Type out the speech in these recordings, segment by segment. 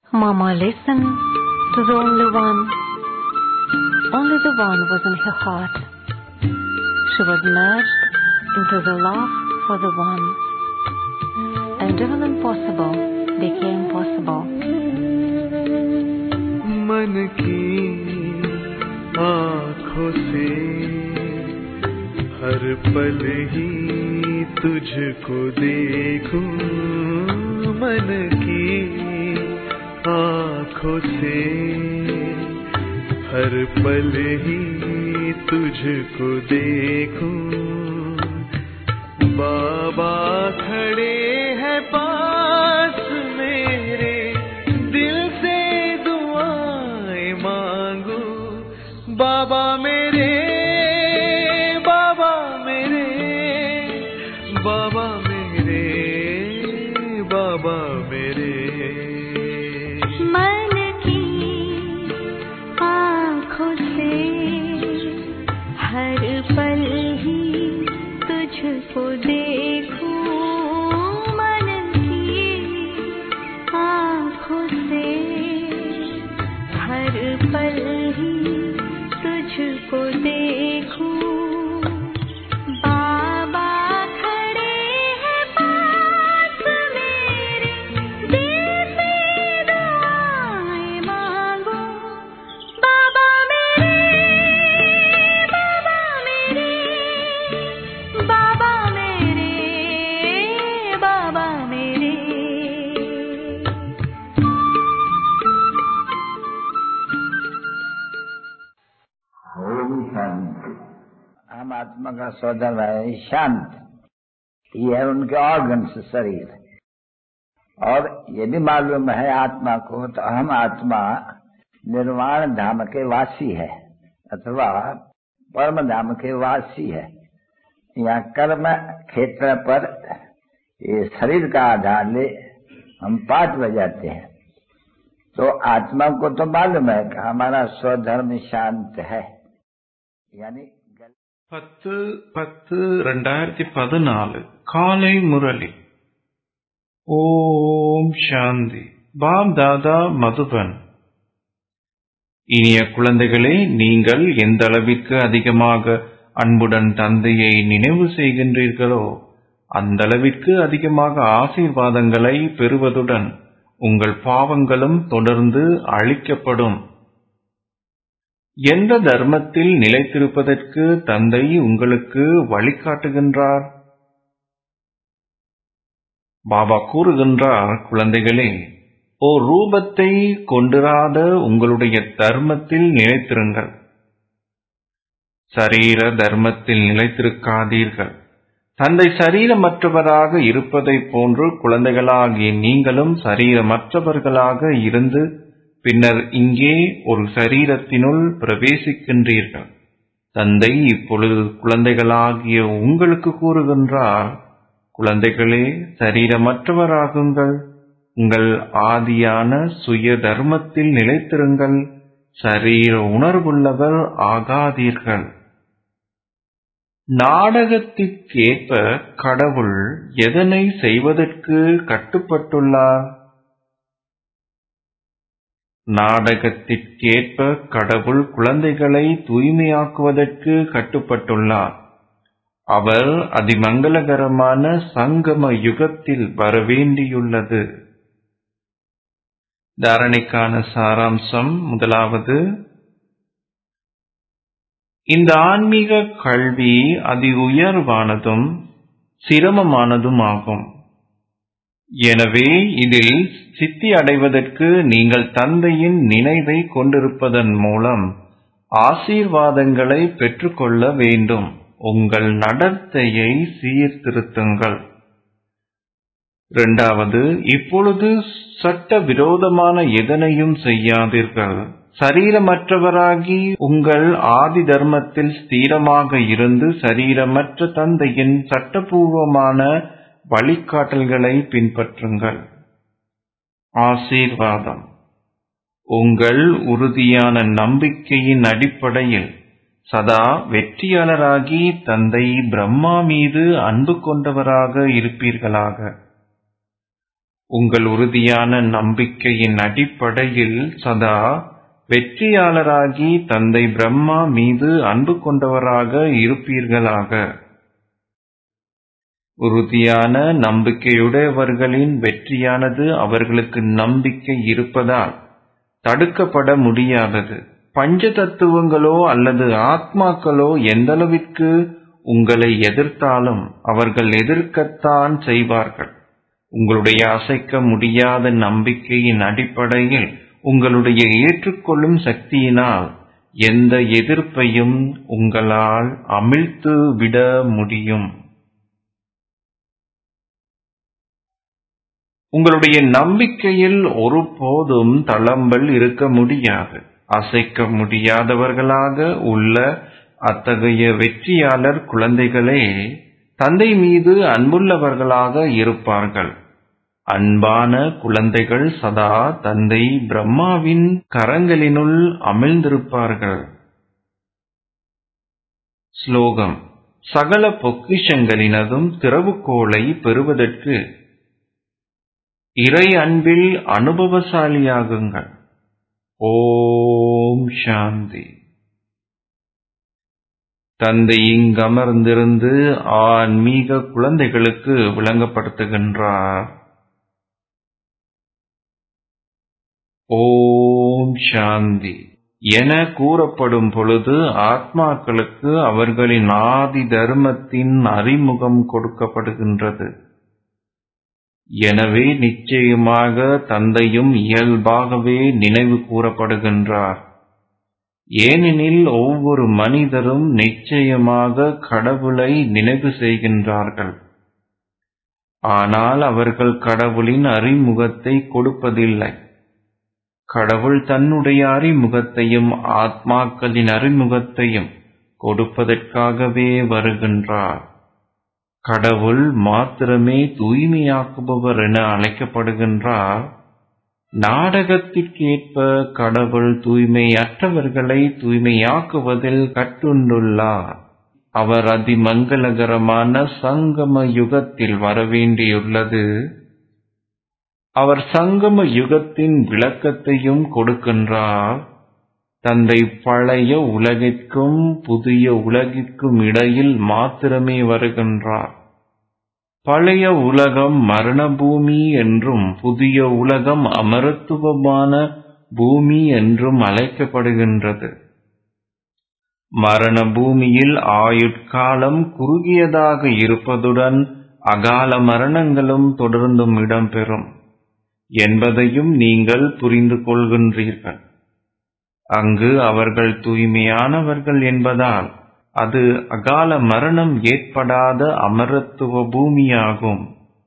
Mama listened to the only one. Only the one was in her heart. She was merged into the love for the one. And even impossible became possible. मन की आँखों से हर पल ही तुझको देखूं मन की आँखों से हर पल ही तुझको देखूं बाबा खड़े हैं पास मेरे दिल से दुआएं मांगू बाबा मेरे बाबा मेरे बाबा मेरे बाबा मेरे मन की आँखों से हर पल ही तुझको देखूं मन की आँखों से हर पल ही तुझको देखूं बाबा खड़े हैं पास मेरे दिल से दुआएं मांगो बाबा मेरे बाबा मेरे बाबा मेरे बाबा मेरे ओम शांति हम आत्मा का सौदर है शांत ये है उनके ऑर्गन्स शरीर और ये भी मालूम है आत्मा को तो हम आत्मा निर्वाण धाम के वासी है अथवा परम धाम के वासी है यहाँ कर्म क्षेत्र पर ये शरीर का आधार ले हम पाठ बजाते हैं तो आत्मा को तो मालूम है कि हमारा स्वधर्म शांत है यानी गल- பத்து பத்து ரெண்டாயிரத்தி பதினாலு காலை முரளி ஓம் சாந்தி பாப் தாதா மதுபன் இனிய குழந்தைகளே நீங்கள் எந்த அளவிற்கு அதிகமாக அன்புடன் தந்தையை நினைவு செய்கின்றீர்களோ அந்த அளவிற்கு அதிகமாக ஆசீர்வாதங்களை பெறுவதுடன் உங்கள் பாவங்களும் தொடர்ந்து அழிக்கப்படும் எந்த தர்மத்தில் நிலைத்திருப்பதற்கு தந்தை உங்களுக்கு வழிகாட்டுகின்றார் பாபா கூறுகின்றார் குழந்தைகளே ஓ ரூபத்தை கொண்டிராத உங்களுடைய தர்மத்தில் நிலைத்திருங்கள் சரீர தர்மத்தில் நிலைத்திருக்காதீர்கள் தந்தை சரீரமற்றவராக இருப்பதைப் போன்று குழந்தைகளாகிய நீங்களும் சரீரமற்றவர்களாக இருந்து பின்னர் இங்கே ஒரு சரீரத்தினுள் பிரவேசிக்கின்றீர்கள் தந்தை இப்பொழுது குழந்தைகளாகிய உங்களுக்கு கூறுகின்றார் குழந்தைகளே சரீரமற்றவராகுங்கள் உங்கள் ஆதியான சுய தர்மத்தில் நிலைத்திருங்கள் சரீர உணர்வுள்ளவர் ஆகாதீர்கள் நாடகத்திற்கேற்ப கடவுள் எதனை செய்வதற்கு கட்டுப்பட்டுள்ளார் நாடகத்திற்கேற்ப கடவுள் குழந்தைகளை தூய்மையாக்குவதற்கு கட்டுப்பட்டுள்ளார் அவர் அதிமங்களகரமான சங்கம யுகத்தில் வரவேண்டியுள்ளது தாரணைக்கான சாராம்சம் முதலாவது இந்த ஆன்மீக கல்வி அதி உயர்வானதும் சிரமமானதும் ஆகும் எனவே இதில் சித்தி அடைவதற்கு நீங்கள் தந்தையின் நினைவை கொண்டிருப்பதன் மூலம் ஆசீர்வாதங்களை பெற்றுக்கொள்ள வேண்டும் உங்கள் நடத்தையை சீர்திருத்துங்கள் இரண்டாவது இப்பொழுது சட்ட விரோதமான எதனையும் செய்யாதீர்கள் சரீரமற்றவராகி உங்கள் ஆதி தர்மத்தில் ஸ்திரமாக இருந்து சரீரமற்ற தந்தையின் சட்டபூர்வமான வழிகாட்டல்களை பின்பற்றுங்கள் ஆசீர்வாதம் உங்கள் உறுதியான நம்பிக்கையின் அடிப்படையில் சதா வெற்றியாளராகி தந்தை பிரம்மா மீது அன்பு கொண்டவராக இருப்பீர்களாக உங்கள் உறுதியான நம்பிக்கையின் அடிப்படையில் சதா வெற்றியாளராகி தந்தை பிரம்மா மீது அன்பு கொண்டவராக இருப்பீர்களாக உறுதியான நம்பிக்கையுடையவர்களின் வெற்றியானது அவர்களுக்கு நம்பிக்கை இருப்பதால் தடுக்கப்பட முடியாதது பஞ்ச தத்துவங்களோ அல்லது ஆத்மாக்களோ எந்தளவிற்கு உங்களை எதிர்த்தாலும் அவர்கள் எதிர்க்கத்தான் செய்வார்கள் உங்களுடைய அசைக்க முடியாத நம்பிக்கையின் அடிப்படையில் உங்களுடைய ஏற்றுக்கொள்ளும் சக்தியினால் எந்த எதிர்ப்பையும் உங்களால் அமிழ்த்து விட முடியும் உங்களுடைய நம்பிக்கையில் ஒருபோதும் தளம்பல் இருக்க முடியாது அசைக்க முடியாதவர்களாக உள்ள அத்தகைய வெற்றியாளர் குழந்தைகளே தந்தை மீது அன்புள்ளவர்களாக இருப்பார்கள் அன்பான குழந்தைகள் சதா தந்தை பிரம்மாவின் கரங்களினுள் அமிழ்ந்திருப்பார்கள் ஸ்லோகம் சகல பொக்கிஷங்களினதும் திறவுகோலை பெறுவதற்கு இறை அன்பில் அனுபவசாலியாகுங்கள் ஓம் சாந்தி தந்தை இங்கமர்ந்திருந்து ஆன்மீக குழந்தைகளுக்கு விளங்கப்படுத்துகின்றார் ஓம் சாந்தி என கூறப்படும் பொழுது ஆத்மாக்களுக்கு அவர்களின் ஆதி தர்மத்தின் அறிமுகம் கொடுக்கப்படுகின்றது எனவே நிச்சயமாக தந்தையும் இயல்பாகவே நினைவு கூறப்படுகின்றார் ஏனெனில் ஒவ்வொரு மனிதரும் நிச்சயமாக கடவுளை நினைவு செய்கின்றார்கள் ஆனால் அவர்கள் கடவுளின் அறிமுகத்தை கொடுப்பதில்லை கடவுள் தன்னுடைய அறிமுகத்தையும் ஆத்மாக்களின் அறிமுகத்தையும் கொடுப்பதற்காகவே வருகின்றார் கடவுள் மாத்திரமே தூய்மையாக்குபவர் என அழைக்கப்படுகின்றார் நாடகத்திற்கேற்ப கடவுள் தூய்மையற்றவர்களை தூய்மையாக்குவதில் கட்டுண்டுள்ளார் அவர் அதிமங்களகரமான சங்கம யுகத்தில் வரவேண்டியுள்ளது அவர் சங்கம யுகத்தின் விளக்கத்தையும் கொடுக்கின்றார் தந்தை பழைய உலகிற்கும் புதிய உலகிற்கும் இடையில் மாத்திரமே வருகின்றார் பழைய உலகம் மரண பூமி என்றும் புதிய உலகம் அமரத்துவமான பூமி என்றும் அழைக்கப்படுகின்றது மரண பூமியில் ஆயுட்காலம் குறுகியதாக இருப்பதுடன் அகால மரணங்களும் தொடர்ந்தும் இடம்பெறும் என்பதையும் நீங்கள் புரிந்து கொள்கின்றீர்கள் அங்கு அவர்கள் தூய்மையானவர்கள் என்பதால் அது அகால மரணம் ஏற்படாத அமரத்துவ பூமியாகும்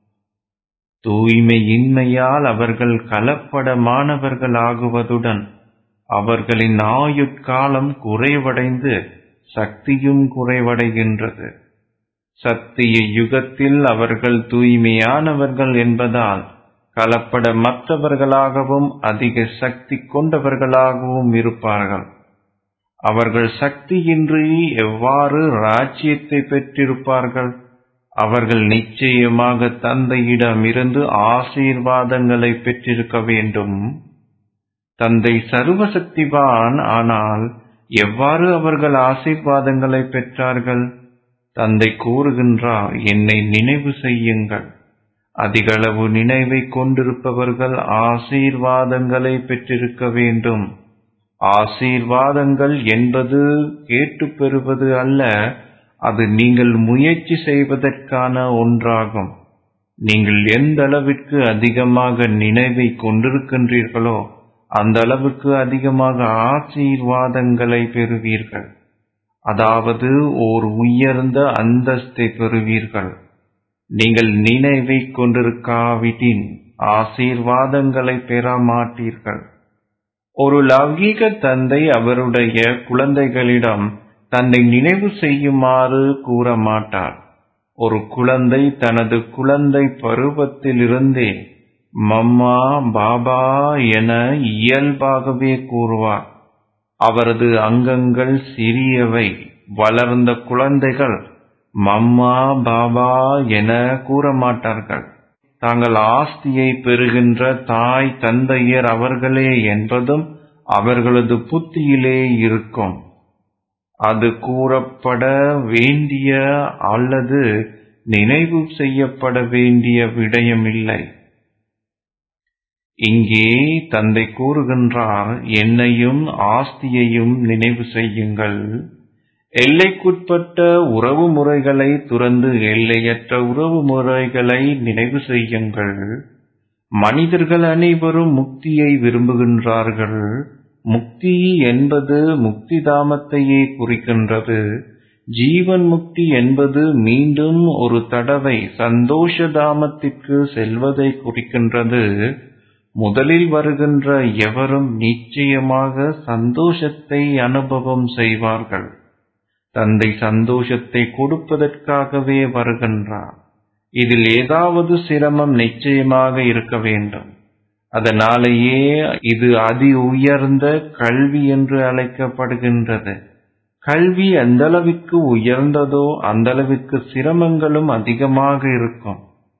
தூய்மையின்மையால் அவர்கள் கலப்படமானவர்கள் ஆகுவதுடன் அவர்களின் ஆயுட்காலம் குறைவடைந்து சக்தியும் குறைவடைகின்றது சத்திய யுகத்தில் அவர்கள் தூய்மையானவர்கள் என்பதால் கலப்படமற்றவர்களாகவும் அதிக சக்தி கொண்டவர்களாகவும் இருப்பார்கள் அவர்கள் சக்தியின்றி எவ்வாறு ராஜ்யத்தை பெற்றிருப்பார்கள் அவர்கள் நிச்சயமாக தந்தையிடம் இருந்து ஆசீர்வாதங்களை பெற்றிருக்க வேண்டும் தந்தை சர்வசக்திவான் ஆனால் எவ்வாறு அவர்கள் ஆசீர்வாதங்களை பெற்றார்கள் தந்தை கூறுகின்றார் என்னை நினைவு செய்யுங்கள் அதிகளவு நினைவை கொண்டிருப்பவர்கள் ஆசீர்வாதங்களை பெற்றிருக்க வேண்டும் ஆசீர்வாதங்கள் என்பது கேட்டு பெறுவது அல்ல அது நீங்கள் முயற்சி செய்வதற்கான ஒன்றாகும் நீங்கள் எந்த அளவிற்கு அதிகமாக நினைவை கொண்டிருக்கின்றீர்களோ அந்த அளவுக்கு அதிகமாக ஆசீர்வாதங்களை பெறுவீர்கள் அதாவது ஓர் உயர்ந்த அந்தஸ்தை பெறுவீர்கள் நீங்கள் நினைவை கொண்டிருக்காவிட்டின் ஆசீர்வாதங்களை பெற மாட்டீர்கள் ஒரு லௌகீக தந்தை அவருடைய குழந்தைகளிடம் தன்னை நினைவு செய்யுமாறு கூற மாட்டார் ஒரு குழந்தை தனது குழந்தை பருவத்திலிருந்தே மம்மா பாபா என இயல்பாகவே கூறுவார் அவரது அங்கங்கள் சிறியவை வளர்ந்த குழந்தைகள் மம்மா பாபா என கூற மாட்டார்கள் தாங்கள் ஆஸ்தியை பெறுகின்ற தாய் தந்தையர் அவர்களே என்பதும் அவர்களது புத்தியிலே இருக்கும் அது கூறப்பட வேண்டிய அல்லது நினைவு செய்யப்பட வேண்டிய விடயமில்லை இங்கே தந்தை கூறுகின்றார் என்னையும் ஆஸ்தியையும் நினைவு செய்யுங்கள் எல்லைக்குட்பட்ட உறவு முறைகளை துறந்து எல்லையற்ற உறவு முறைகளை நினைவு செய்யுங்கள் மனிதர்கள் அனைவரும் முக்தியை விரும்புகின்றார்கள் முக்தி என்பது முக்தி தாமத்தையே குறிக்கின்றது ஜீவன் முக்தி என்பது மீண்டும் ஒரு தடவை சந்தோஷ தாமத்திற்கு செல்வதை குறிக்கின்றது முதலில் வருகின்ற எவரும் நிச்சயமாக சந்தோஷத்தை அனுபவம் செய்வார்கள் தந்தை சந்தோஷத்தை கொடுப்பதற்காகவே வருகின்றார் இதில் ஏதாவது சிரமம் நிச்சயமாக இருக்க வேண்டும் அதனாலேயே இது அதி உயர்ந்த கல்வி என்று அழைக்கப்படுகின்றது கல்வி எந்தளவிற்கு உயர்ந்ததோ அந்தளவிற்கு சிரமங்களும் அதிகமாக இருக்கும்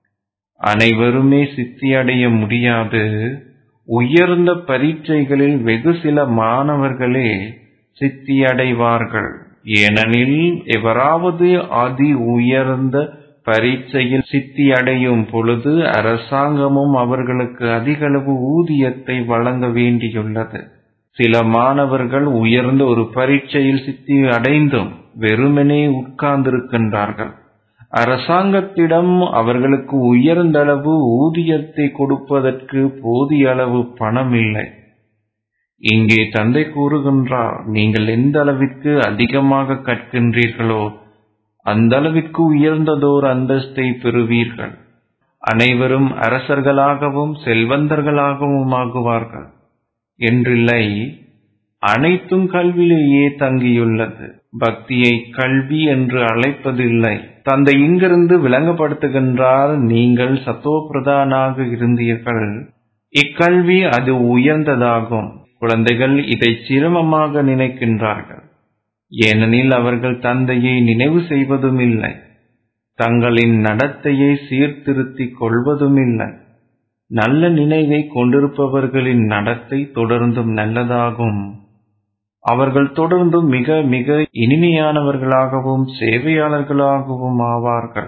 அனைவருமே சித்தி அடைய முடியாது உயர்ந்த பரீட்சைகளில் வெகு சில மாணவர்களே சித்தி அடைவார்கள் ஏனெனில் எவராவது அதி உயர்ந்த பரீட்சையில் சித்தி அடையும் பொழுது அரசாங்கமும் அவர்களுக்கு அதிகளவு ஊதியத்தை வழங்க வேண்டியுள்ளது சில மாணவர்கள் உயர்ந்த ஒரு பரீட்சையில் சித்தி அடைந்தும் வெறுமனே உட்கார்ந்திருக்கின்றார்கள் அரசாங்கத்திடம் அவர்களுக்கு உயர்ந்தளவு ஊதியத்தை கொடுப்பதற்கு போதிய அளவு பணம் இல்லை இங்கே தந்தை கூறுகின்றார் நீங்கள் எந்த அளவிற்கு அதிகமாக கற்கின்றீர்களோ அந்த அளவிற்கு உயர்ந்ததோர் அந்தஸ்தை பெறுவீர்கள் அனைவரும் அரசர்களாகவும் செல்வந்தர்களாகவும் ஆகுவார்கள் என்றில்லை அனைத்தும் கல்வியிலேயே தங்கியுள்ளது பக்தியை கல்வி என்று அழைப்பதில்லை தந்தை இங்கிருந்து விளங்கப்படுத்துகின்றார் நீங்கள் சத்தோபிரதானாக இருந்தீர்கள் இக்கல்வி அது உயர்ந்ததாகும் குழந்தைகள் இதை சிரமமாக நினைக்கின்றார்கள் ஏனெனில் அவர்கள் தந்தையை நினைவு செய்வதும் இல்லை தங்களின் நடத்தையை சீர்திருத்திக் கொள்வதும் இல்லை நல்ல நினைவை கொண்டிருப்பவர்களின் நடத்தை தொடர்ந்தும் நல்லதாகும் அவர்கள் தொடர்ந்தும் மிக மிக இனிமையானவர்களாகவும் சேவையாளர்களாகவும் ஆவார்கள்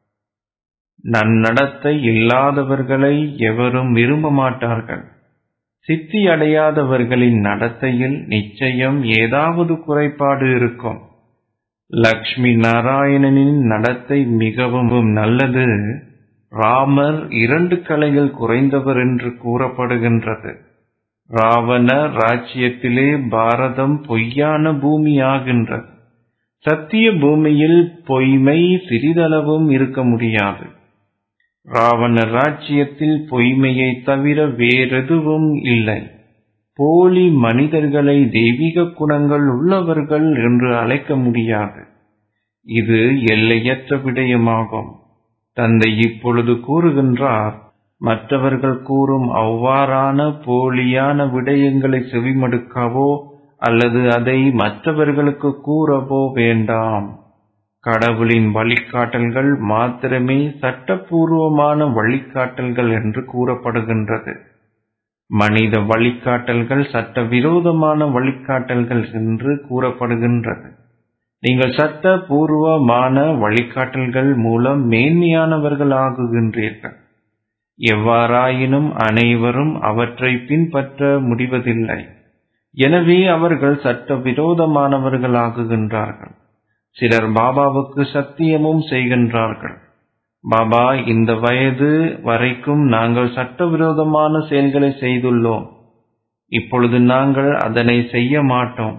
நன்னடத்தை இல்லாதவர்களை எவரும் விரும்ப மாட்டார்கள் சித்தி அடையாதவர்களின் நடத்தையில் நிச்சயம் ஏதாவது குறைபாடு இருக்கும் லக்ஷ்மி நாராயணனின் நடத்தை மிகவும் நல்லது ராமர் இரண்டு கலைகள் குறைந்தவர் என்று கூறப்படுகின்றது ராவண ராஜ்யத்திலே பாரதம் பொய்யான பூமி ஆகின்றது சத்திய பூமியில் பொய்மை சிறிதளவும் இருக்க முடியாது ராவண ராஜ்யத்தில் பொய்மையை தவிர வேறெதுவும் இல்லை போலி மனிதர்களை தெய்வீக குணங்கள் உள்ளவர்கள் என்று அழைக்க முடியாது இது எல்லையற்ற விடயமாகும் தந்தை இப்பொழுது கூறுகின்றார் மற்றவர்கள் கூறும் அவ்வாறான போலியான விடயங்களை செவிமடுக்கவோ அல்லது அதை மற்றவர்களுக்கு கூறவோ வேண்டாம் கடவுளின் வழிகாட்டல்கள் மாத்திரமே சட்டப்பூர்வமான வழிகாட்டல்கள் என்று கூறப்படுகின்றது மனித வழிகாட்டல்கள் சட்டவிரோதமான வழிகாட்டல்கள் என்று கூறப்படுகின்றது நீங்கள் சட்டபூர்வமான வழிகாட்டல்கள் மூலம் மேன்மையானவர்கள் ஆகுகின்றீர்கள் எவ்வாறாயினும் அனைவரும் அவற்றை பின்பற்ற முடிவதில்லை எனவே அவர்கள் சட்டவிரோதமானவர்கள் ஆகுகின்றார்கள் சிலர் பாபாவுக்கு சத்தியமும் செய்கின்றார்கள் பாபா இந்த வயது வரைக்கும் நாங்கள் சட்டவிரோதமான செயல்களை செய்துள்ளோம் இப்பொழுது நாங்கள் அதனை செய்ய மாட்டோம்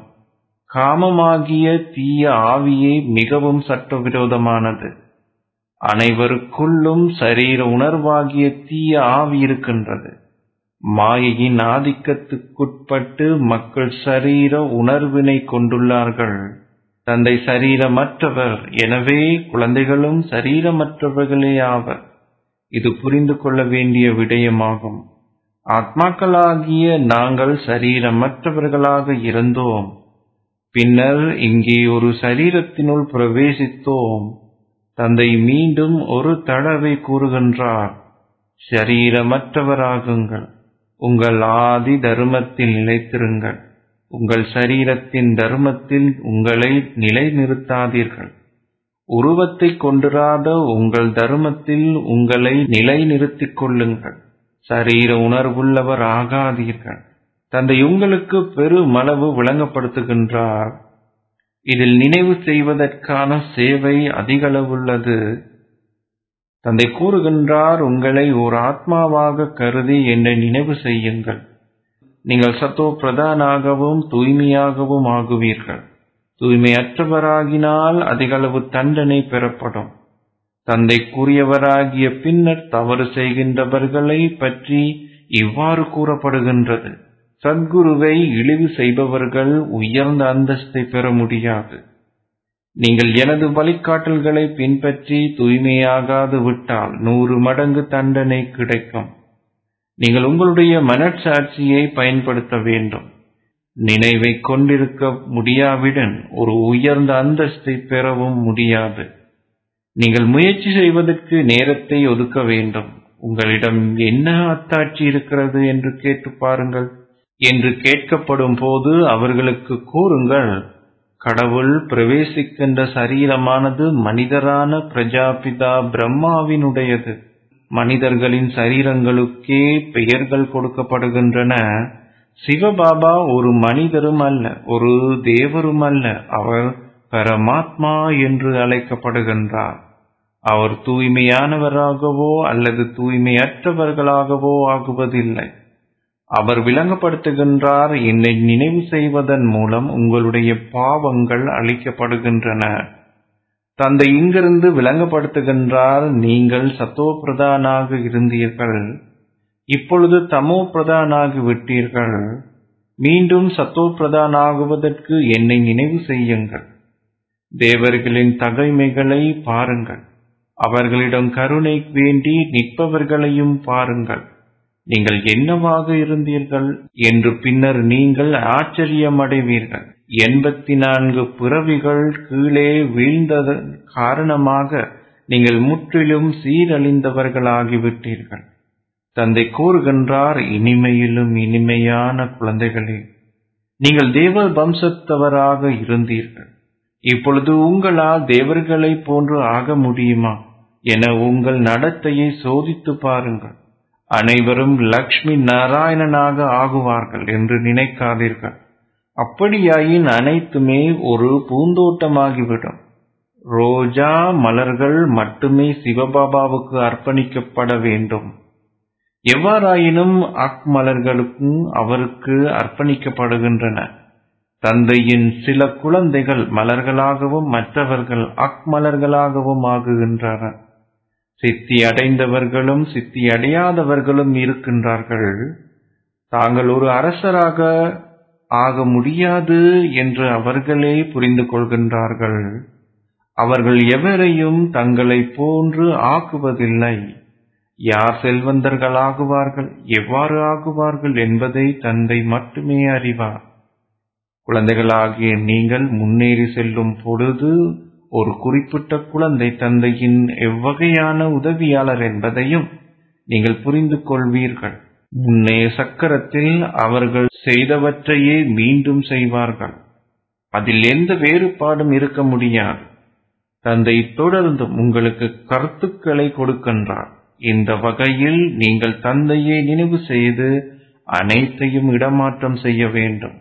காமமாகிய தீய ஆவியே மிகவும் சட்டவிரோதமானது அனைவருக்குள்ளும் சரீர உணர்வாகிய தீய ஆவி இருக்கின்றது மாயையின் ஆதிக்கத்துக்குட்பட்டு மக்கள் சரீர உணர்வினை கொண்டுள்ளார்கள் தந்தை சரீரமற்றவர் எனவே குழந்தைகளும் சரீரமற்றவர்களே ஆவர் இது புரிந்து கொள்ள வேண்டிய விடயமாகும் ஆத்மாக்களாகிய நாங்கள் சரீரமற்றவர்களாக இருந்தோம் பின்னர் இங்கே ஒரு சரீரத்தினுள் பிரவேசித்தோம் தந்தை மீண்டும் ஒரு தடவை கூறுகின்றார் சரீரமற்றவராகுங்கள் உங்கள் ஆதி தர்மத்தில் நிலைத்திருங்கள் உங்கள் சரீரத்தின் தர்மத்தில் உங்களை நிலைநிறுத்தாதீர்கள் உருவத்தை கொண்டிராத உங்கள் தர்மத்தில் உங்களை நிலைநிறுத்திக் கொள்ளுங்கள் சரீர உணர்வுள்ளவர் ஆகாதீர்கள் தந்தை உங்களுக்கு பெருமளவு விளங்கப்படுத்துகின்றார் இதில் நினைவு செய்வதற்கான சேவை அதிகளவுள்ளது தந்தை கூறுகின்றார் உங்களை ஓர் ஆத்மாவாக கருதி என்னை நினைவு செய்யுங்கள் நீங்கள் சத்தோ பிரதானாகவும் தூய்மையாகவும் ஆகுவீர்கள் தூய்மையற்றவராகினால் அதிகளவு தண்டனை பெறப்படும் தந்தை கூறியவராகிய பின்னர் தவறு செய்கின்றவர்களை பற்றி இவ்வாறு கூறப்படுகின்றது சத்குருவை இழிவு செய்பவர்கள் உயர்ந்த அந்தஸ்தை பெற முடியாது நீங்கள் எனது வழிகாட்டல்களை பின்பற்றி தூய்மையாகாது விட்டால் நூறு மடங்கு தண்டனை கிடைக்கும் நீங்கள் உங்களுடைய மனச்சாட்சியை பயன்படுத்த வேண்டும் நினைவை கொண்டிருக்க முடியாவிடன் ஒரு உயர்ந்த அந்தஸ்தை பெறவும் முடியாது நீங்கள் முயற்சி செய்வதற்கு நேரத்தை ஒதுக்க வேண்டும் உங்களிடம் என்ன அத்தாட்சி இருக்கிறது என்று கேட்டு பாருங்கள் என்று கேட்கப்படும் போது அவர்களுக்கு கூறுங்கள் கடவுள் பிரவேசிக்கின்ற சரீரமானது மனிதரான பிரஜாபிதா பிரம்மாவினுடையது மனிதர்களின் சரீரங்களுக்கே பெயர்கள் கொடுக்கப்படுகின்றன சிவபாபா ஒரு மனிதரும் அல்ல ஒரு தேவரும் அல்ல அவர் பரமாத்மா என்று அழைக்கப்படுகின்றார் அவர் தூய்மையானவராகவோ அல்லது தூய்மையற்றவர்களாகவோ ஆகுவதில்லை அவர் விளங்கப்படுத்துகின்றார் என்னை நினைவு செய்வதன் மூலம் உங்களுடைய பாவங்கள் அழிக்கப்படுகின்றன தந்தை இங்கிருந்து விளங்கப்படுத்துகின்றார் நீங்கள் சத்தோ பிரதானாக இருந்தீர்கள் இப்பொழுது தமோ பிரதானாகி விட்டீர்கள் மீண்டும் சத்தோ பிரதானாகுவதற்கு என்னை நினைவு செய்யுங்கள் தேவர்களின் தகைமைகளை பாருங்கள் அவர்களிடம் கருணை வேண்டி நிற்பவர்களையும் பாருங்கள் நீங்கள் என்னவாக இருந்தீர்கள் என்று பின்னர் நீங்கள் ஆச்சரியமடைவீர்கள் எண்பத்தி நான்கு பிறவிகள் கீழே வீழ்ந்ததன் காரணமாக நீங்கள் முற்றிலும் சீரழிந்தவர்களாகிவிட்டீர்கள் தந்தை கூறுகின்றார் இனிமையிலும் இனிமையான குழந்தைகளே நீங்கள் தேவ வம்சத்தவராக இருந்தீர்கள் இப்பொழுது உங்களால் தேவர்களைப் போன்று ஆக முடியுமா என உங்கள் நடத்தையை சோதித்து பாருங்கள் அனைவரும் லக்ஷ்மி நாராயணனாக ஆகுவார்கள் என்று நினைக்காதீர்கள் அப்படியாயின் அனைத்துமே ஒரு பூந்தோட்டமாகிவிடும் ரோஜா மலர்கள் மட்டுமே சிவபாபாவுக்கு அர்ப்பணிக்கப்பட வேண்டும் எவ்வாறாயினும் அக் மலர்களுக்கும் அவருக்கு அர்ப்பணிக்கப்படுகின்றன தந்தையின் சில குழந்தைகள் மலர்களாகவும் மற்றவர்கள் அக் மலர்களாகவும் ஆகுகின்றனர் சித்தி அடைந்தவர்களும் சித்தி அடையாதவர்களும் இருக்கின்றார்கள் தாங்கள் ஒரு அரசராக ஆக முடியாது என்று அவர்களே புரிந்து கொள்கின்றார்கள் அவர்கள் எவரையும் தங்களைப் போன்று ஆக்குவதில்லை யார் செல்வந்தர்களாகுவார்கள் எவ்வாறு ஆகுவார்கள் என்பதை தந்தை மட்டுமே அறிவார் குழந்தைகளாகிய நீங்கள் முன்னேறி செல்லும் பொழுது ஒரு குறிப்பிட்ட குழந்தை தந்தையின் எவ்வகையான உதவியாளர் என்பதையும் நீங்கள் புரிந்து கொள்வீர்கள் முன்னே சக்கரத்தில் அவர்கள் செய்தவற்றையே மீண்டும் செய்வார்கள் அதில் எந்த வேறுபாடும் இருக்க முடியாது தந்தை தொடர்ந்தும் உங்களுக்கு கருத்துக்களை கொடுக்கின்றார் இந்த வகையில் நீங்கள் தந்தையை நினைவு செய்து அனைத்தையும் இடமாற்றம் செய்ய வேண்டும்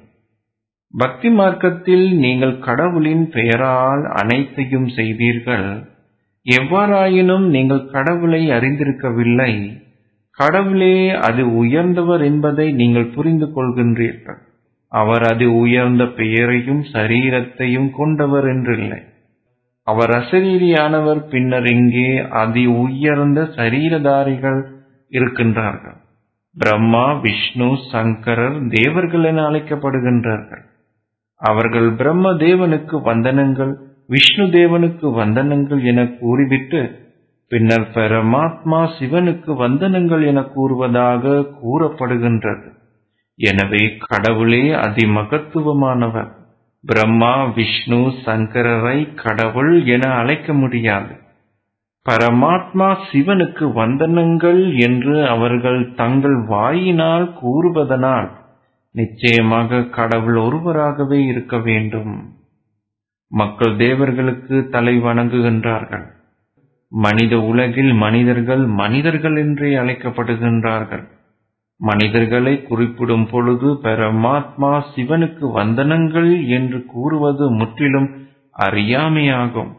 பக்தி மார்க்கத்தில் நீங்கள் கடவுளின் பெயரால் அனைத்தையும் செய்தீர்கள் எவ்வாறாயினும் நீங்கள் கடவுளை அறிந்திருக்கவில்லை கடவுளே அது உயர்ந்தவர் என்பதை நீங்கள் புரிந்து கொள்கின்றீர்கள் அவர் அது உயர்ந்த பெயரையும் சரீரத்தையும் கொண்டவர் என்றில்லை அவர் அசரீரியானவர் பின்னர் இங்கே அதி உயர்ந்த சரீரதாரிகள் இருக்கின்றார்கள் பிரம்மா விஷ்ணு சங்கரர் தேவர்கள் என அழைக்கப்படுகின்றார்கள் அவர்கள் பிரம்ம தேவனுக்கு வந்தனங்கள் விஷ்ணு தேவனுக்கு வந்தனங்கள் என கூறிவிட்டு பின்னர் பரமாத்மா சிவனுக்கு வந்தனங்கள் என கூறுவதாக கூறப்படுகின்றது எனவே கடவுளே அதிமகத்துவமானவர் பிரம்மா விஷ்ணு சங்கரரை கடவுள் என அழைக்க முடியாது பரமாத்மா சிவனுக்கு வந்தனங்கள் என்று அவர்கள் தங்கள் வாயினால் கூறுவதனால் நிச்சயமாக கடவுள் ஒருவராகவே இருக்க வேண்டும் மக்கள் தேவர்களுக்கு தலை வணங்குகின்றார்கள் மனித உலகில் மனிதர்கள் மனிதர்கள் என்றே அழைக்கப்படுகின்றார்கள் மனிதர்களை குறிப்பிடும் பொழுது பரமாத்மா சிவனுக்கு வந்தனங்கள் என்று கூறுவது முற்றிலும் அறியாமையாகும்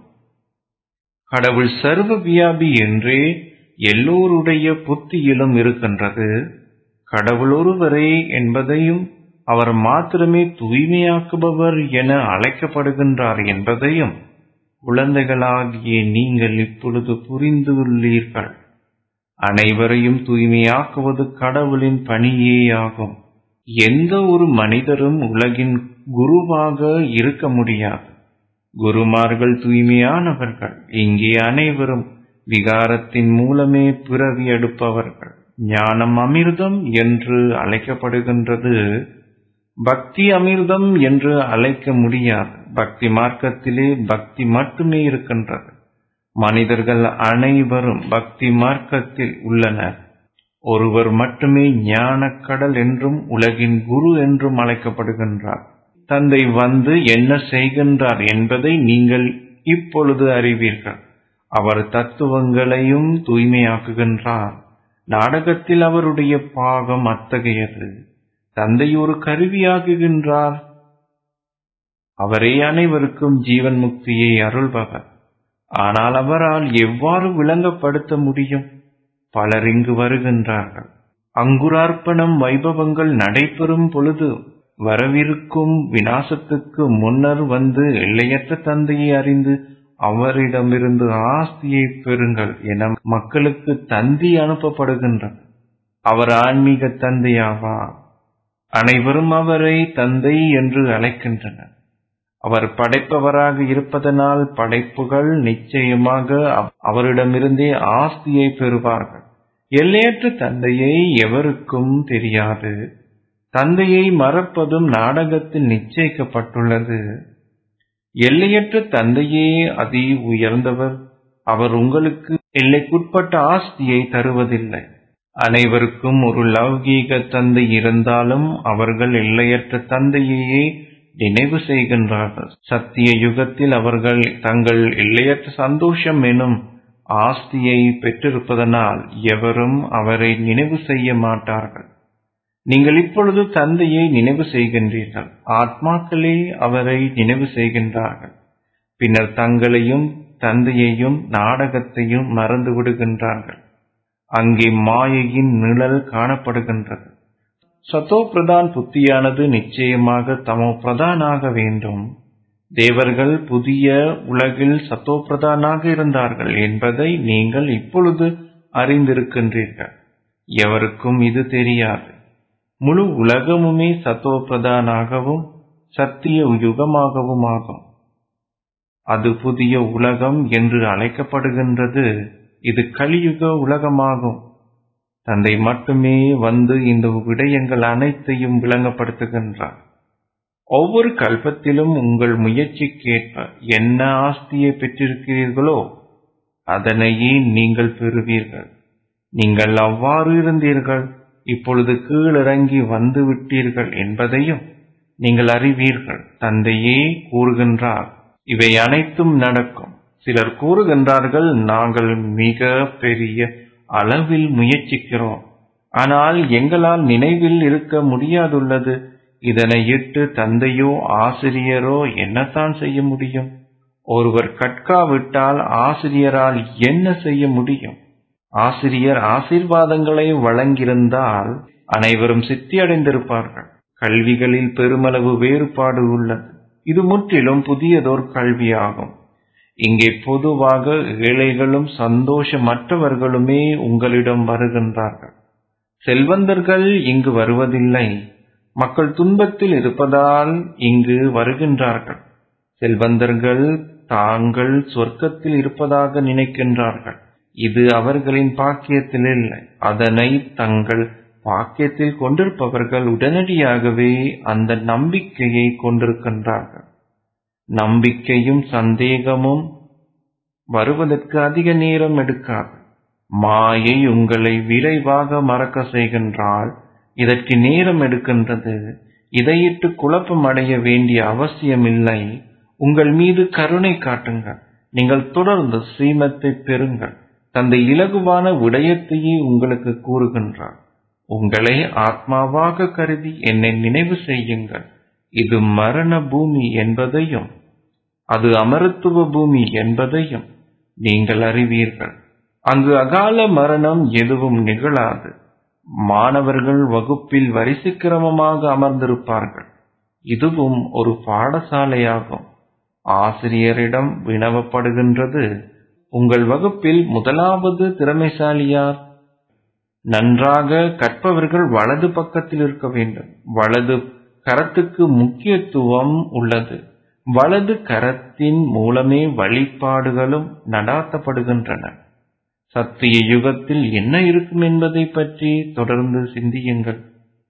கடவுள் சர்வ வியாபி என்றே எல்லோருடைய புத்தியிலும் இருக்கின்றது கடவுள் ஒருவரே என்பதையும் அவர் மாத்திரமே தூய்மையாக்குபவர் என அழைக்கப்படுகின்றார் என்பதையும் குழந்தைகளாகிய நீங்கள் இப்பொழுது புரிந்துள்ளீர்கள் அனைவரையும் தூய்மையாக்குவது கடவுளின் பணியேயாகும் எந்த ஒரு மனிதரும் உலகின் குருவாக இருக்க முடியாது குருமார்கள் தூய்மையானவர்கள் இங்கே அனைவரும் விகாரத்தின் மூலமே பிறவி எடுப்பவர்கள் ஞானம் அமிர்தம் என்று அழைக்கப்படுகின்றது பக்தி அமிர்தம் என்று அழைக்க முடியாது பக்தி மார்க்கத்திலே பக்தி மட்டுமே இருக்கின்றது மனிதர்கள் அனைவரும் பக்தி மார்க்கத்தில் உள்ளனர் ஒருவர் மட்டுமே ஞானக்கடல் என்றும் உலகின் குரு என்றும் அழைக்கப்படுகின்றார் தந்தை வந்து என்ன செய்கின்றார் என்பதை நீங்கள் இப்பொழுது அறிவீர்கள் அவர் தத்துவங்களையும் தூய்மையாக்குகின்றார் நாடகத்தில் அவருடைய பாகம் அத்தகையது தந்தை ஒரு கருவியாகுகின்றார் அவரே அனைவருக்கும் ஜீவன் முக்தியை அருள்பவர் ஆனால் அவரால் எவ்வாறு விளங்கப்படுத்த முடியும் பலர் இங்கு வருகின்றார்கள் அங்குரார்ப்பணம் வைபவங்கள் நடைபெறும் பொழுது வரவிருக்கும் வினாசத்துக்கு முன்னர் வந்து எல்லையற்ற தந்தையை அறிந்து அவரிடமிருந்து ஆஸ்தியை பெறுங்கள் என மக்களுக்கு தந்தி அனுப்பப்படுகின்றது அவர் ஆன்மீக தந்தையாவார் அனைவரும் அவரை தந்தை என்று அழைக்கின்றனர் அவர் படைப்பவராக இருப்பதனால் படைப்புகள் நிச்சயமாக அவரிடமிருந்தே ஆஸ்தியை பெறுவார்கள் எல்லையற்ற தந்தையை எவருக்கும் தெரியாது தந்தையை மறப்பதும் நாடகத்தில் நிச்சயிக்கப்பட்டுள்ளது எல்லையற்ற தந்தையே அதி உயர்ந்தவர் அவர் உங்களுக்கு எல்லைக்குட்பட்ட ஆஸ்தியை தருவதில்லை அனைவருக்கும் ஒரு லௌகீக தந்தை இருந்தாலும் அவர்கள் எல்லையற்ற தந்தையையே நினைவு செய்கின்றார்கள் சத்திய யுகத்தில் அவர்கள் தங்கள் எல்லையற்ற சந்தோஷம் எனும் ஆஸ்தியை பெற்றிருப்பதனால் எவரும் அவரை நினைவு செய்ய மாட்டார்கள் நீங்கள் இப்பொழுது தந்தையை நினைவு செய்கின்றீர்கள் ஆத்மாக்களே அவரை நினைவு செய்கின்றார்கள் பின்னர் தங்களையும் தந்தையையும் நாடகத்தையும் மறந்து விடுகின்றார்கள் அங்கே மாயையின் நிழல் காணப்படுகின்றது சத்தோ பிரதான் புத்தியானது நிச்சயமாக தமோ பிரதானாக வேண்டும் தேவர்கள் புதிய உலகில் சத்தோ பிரதானாக இருந்தார்கள் என்பதை நீங்கள் இப்பொழுது அறிந்திருக்கின்றீர்கள் எவருக்கும் இது தெரியாது முழு உலகமுமே சத்தோ பிரதானாகவும் சத்திய யுகமாகவும் ஆகும் அது புதிய உலகம் என்று அழைக்கப்படுகின்றது இது கலியுக உலகமாகும் தந்தை மட்டுமே வந்து இந்த விடயங்கள் அனைத்தையும் விளங்கப்படுத்துகின்றார் ஒவ்வொரு கல்பத்திலும் உங்கள் முயற்சிக்கேற்ப என்ன ஆஸ்தியை பெற்றிருக்கிறீர்களோ அதனையே நீங்கள் பெறுவீர்கள் நீங்கள் அவ்வாறு இருந்தீர்கள் இப்பொழுது கீழிறங்கி வந்து விட்டீர்கள் என்பதையும் நீங்கள் அறிவீர்கள் தந்தையே கூறுகின்றார் இவை அனைத்தும் நடக்கும் சிலர் கூறுகின்றார்கள் நாங்கள் மிக பெரிய அளவில் முயற்சிக்கிறோம் ஆனால் எங்களால் நினைவில் இருக்க முடியாதுள்ளது இதனை இட்டு தந்தையோ ஆசிரியரோ என்னத்தான் செய்ய முடியும் ஒருவர் கற்காவிட்டால் ஆசிரியரால் என்ன செய்ய முடியும் ஆசிரியர் ஆசீர்வாதங்களை வழங்கியிருந்தால் அனைவரும் சித்தி அடைந்திருப்பார்கள் கல்விகளில் பெருமளவு வேறுபாடு உள்ளது இது முற்றிலும் புதியதோர் கல்வியாகும் இங்கே பொதுவாக ஏழைகளும் சந்தோஷமற்றவர்களுமே உங்களிடம் வருகின்றார்கள் செல்வந்தர்கள் இங்கு வருவதில்லை மக்கள் துன்பத்தில் இருப்பதால் இங்கு வருகின்றார்கள் செல்வந்தர்கள் தாங்கள் சொர்க்கத்தில் இருப்பதாக நினைக்கின்றார்கள் இது அவர்களின் பாக்கியத்தில் இல்லை அதனை தங்கள் பாக்கியத்தில் கொண்டிருப்பவர்கள் உடனடியாகவே அந்த நம்பிக்கையை கொண்டிருக்கின்றார்கள் நம்பிக்கையும் சந்தேகமும் வருவதற்கு அதிக நேரம் எடுக்காது மாயை உங்களை விரைவாக மறக்க செய்கின்றால் இதற்கு நேரம் எடுக்கின்றது இதையிட்டு குழப்பம் அடைய வேண்டிய அவசியமில்லை உங்கள் மீது கருணை காட்டுங்கள் நீங்கள் தொடர்ந்து சீமத்தை பெறுங்கள் தந்தை இலகுவான விடயத்தையே உங்களுக்கு கூறுகின்றார் உங்களை ஆத்மாவாக கருதி என்னை நினைவு செய்யுங்கள் இது மரண பூமி என்பதையும் அது அமரத்துவ பூமி என்பதையும் நீங்கள் அறிவீர்கள் அங்கு அகால மரணம் எதுவும் நிகழாது மாணவர்கள் வகுப்பில் வரிசைக்கிரமமாக அமர்ந்திருப்பார்கள் இதுவும் ஒரு பாடசாலையாகும் ஆசிரியரிடம் வினவப்படுகின்றது உங்கள் வகுப்பில் முதலாவது திறமைசாலியார் நன்றாக கற்பவர்கள் வலது பக்கத்தில் இருக்க வேண்டும் வலது கரத்துக்கு முக்கியத்துவம் உள்ளது வலது கரத்தின் மூலமே வழிபாடுகளும் நடாத்தப்படுகின்றன சத்திய யுகத்தில் என்ன இருக்கும் என்பதை பற்றி தொடர்ந்து சிந்தியுங்கள்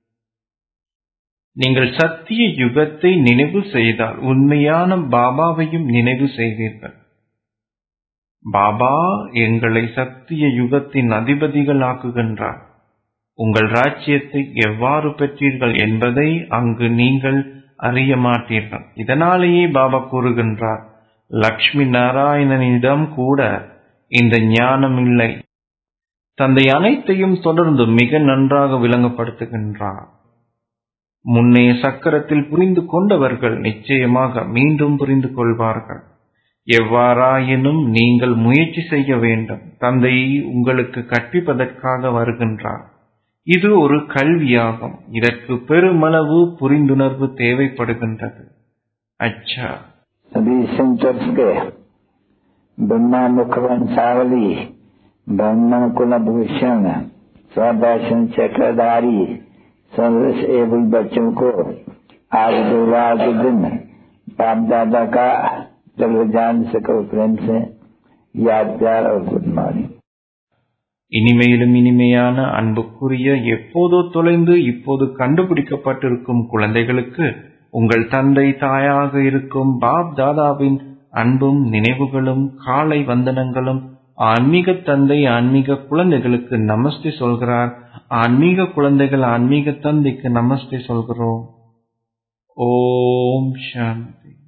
நீங்கள் சத்திய யுகத்தை நினைவு செய்தால் உண்மையான பாபாவையும் நினைவு செய்வீர்கள் பாபா எங்களை சத்திய யுகத்தின் அதிபதிகள் ஆக்குகின்றார் உங்கள் ராஜ்யத்தை எவ்வாறு பெற்றீர்கள் என்பதை அங்கு நீங்கள் அறிய மாட்டீர்கள் இதனாலேயே பாபா கூறுகின்றார் லக்ஷ்மி நாராயணனிடம் கூட இந்த ஞானம் இல்லை தந்தை அனைத்தையும் தொடர்ந்து மிக நன்றாக விளங்கப்படுத்துகின்றார் முன்னே சக்கரத்தில் புரிந்து கொண்டவர்கள் நிச்சயமாக மீண்டும் புரிந்து கொள்வார்கள் எவ்வாறாயினும் நீங்கள் முயற்சி செய்ய வேண்டும் தந்தை உங்களுக்கு கற்பிப்பதற்காக வருகின்றார் இது ஒரு கல்வியாகும் இதற்கு பெருமளவு புரிந்துணர்வு தேவைப்படுகின்றது அச்சா सभी संतोष के ब्रह्मा मुख वंशावली ब्राह्मण कुल भूषण स्वदर्शन चक्रधारी सर्वस एवं बच्चों को आज गुरुवार के दिन बाप दादा का जब जान सको प्रेम से याद प्यार और गुड मॉर्निंग இனிமையிலும் இனிமையான அன்புக்குரிய எப்போதோ தொலைந்து இப்போது கண்டுபிடிக்கப்பட்டிருக்கும் குழந்தைகளுக்கு உங்கள் தந்தை தாயாக இருக்கும் பாப் தாதாவின் அன்பும் நினைவுகளும் காலை வந்தனங்களும் ஆன்மீக தந்தை ஆன்மீக குழந்தைகளுக்கு நமஸ்தே சொல்கிறார் ஆன்மீக குழந்தைகள் ஆன்மீக தந்தைக்கு நமஸ்தே சொல்கிறோம் ஓம் சாந்தி